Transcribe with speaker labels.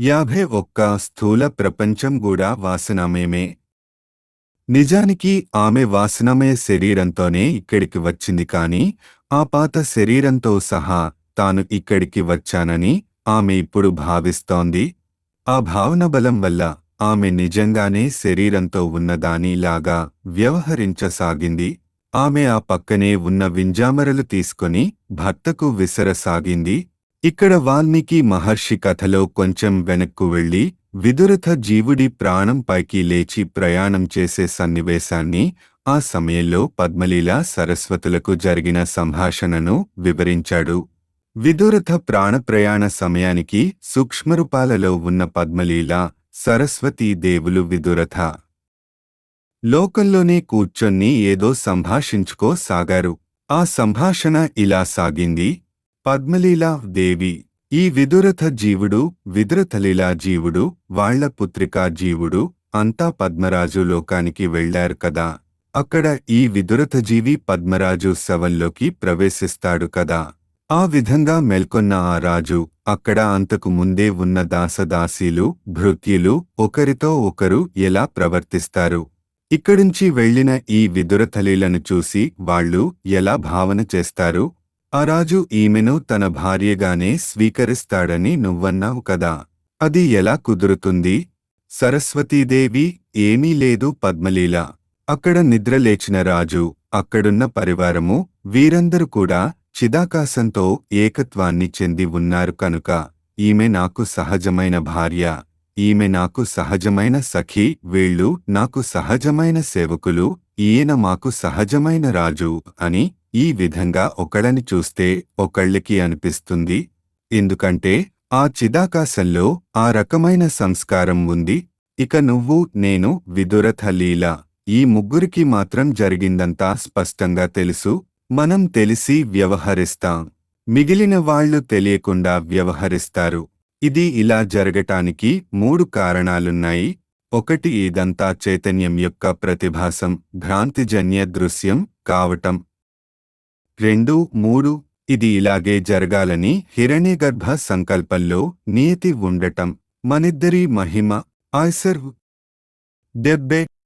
Speaker 1: యాభై ఒక్క స్థూల ప్రపంచం కూడా వాసనామయమే నిజానికి ఆమె వాసనమయ శరీరంతోనే ఇక్కడికి వచ్చింది కాని ఆ పాత శరీరంతో సహా తాను ఇక్కడికి వచ్చానని ఆమె ఇప్పుడు భావిస్తోంది ఆ భావన బలం వల్ల ఆమె నిజంగానే శరీరంతో ఉన్నదానిలాగా వ్యవహరించసాగింది ఆమె ఆ పక్కనే ఉన్న వింజామరలు తీసుకొని భర్తకు విసరసాగింది ఇక్కడ వాల్మీకి మహర్షి కథలో కొంచెం వెనక్కు వెళ్లి విదురథ జీవుడి ప్రాణం పైకి లేచి ప్రయాణం చేసే సన్నివేశాన్ని ఆ సమయంలో పద్మలీల సరస్వతులకు జరిగిన సంభాషణను వివరించాడు విదురథ ప్రాణప్రయాణ సమయానికి సూక్ష్మరూపాలలో ఉన్న పద్మలీల సరస్వతీ దేవులు విదురథ లోకంలోనే కూర్చొని ఏదో సంభాషించుకోసాగారు ఆ సంభాషణ ఇలా సాగింది పద్మలీలా దేవి ఈ విదురథ జీవుడు విదురథలీలా జీవుడు వాళ్ల పుత్రికా జీవుడు అంతా పద్మరాజు లోకానికి వెళ్లారు కదా అక్కడ ఈ విదురథ జీవి పద్మరాజు శవంలోకి ప్రవేశిస్తాడు కదా ఆ విధంగా మెల్కొన్న ఆ రాజు అక్కడ అంతకు ముందే ఉన్న దాసదాసీలు భృత్యులు ఒకరితో ఒకరు ఎలా ప్రవర్తిస్తారు ఇక్కడుంచి వెళ్లిన ఈ విదురథలీలను చూసి వాళ్ళు ఎలా భావన చేస్తారు ఆ రాజు ఈమెను తన భార్యగానే స్వీకరిస్తాడని నువ్వన్నావు కదా అది ఎలా కుదురుతుంది సరస్వతీదేవి ఏమీ లేదు పద్మలీల అక్కడ నిద్రలేచిన రాజు అక్కడున్న పరివారము వీరందరూ కూడా చిదాకాశంతో ఏకత్వాన్ని చెంది ఉన్నారు కనుక ఈమె నాకు సహజమైన భార్య ఈమె నాకు సహజమైన సఖి వీళ్ళు నాకు సహజమైన సేవకులు ఈయన మాకు సహజమైన రాజు అని ఈ విధంగా ఒకళ్ళని చూస్తే ఒకళ్ళకి అనిపిస్తుంది ఎందుకంటే ఆ చిదాకాశంలో ఆ రకమైన సంస్కారం ఉంది ఇక నువ్వు నేను విదురథ లీల ఈ ముగ్గురికి మాత్రం జరిగిందంతా స్పష్టంగా తెలుసు మనం తెలిసి వ్యవహరిస్తాం మిగిలిన వాళ్ళు తెలియకుండా వ్యవహరిస్తారు ఇది ఇలా జరగటానికి మూడు కారణాలున్నాయి ఒకటి ఇదంతా చైతన్యం యొక్క ప్రతిభాసం భ్రాంతిజన్య దృశ్యం కావటం రెండు మూడు ఇది ఇలాగే జరగాలని హిరణ్యగర్భ సంకల్పంలో నియతి ఉండటం మనిద్దరి మహిమ ఆయ్సర్ డెబ్బే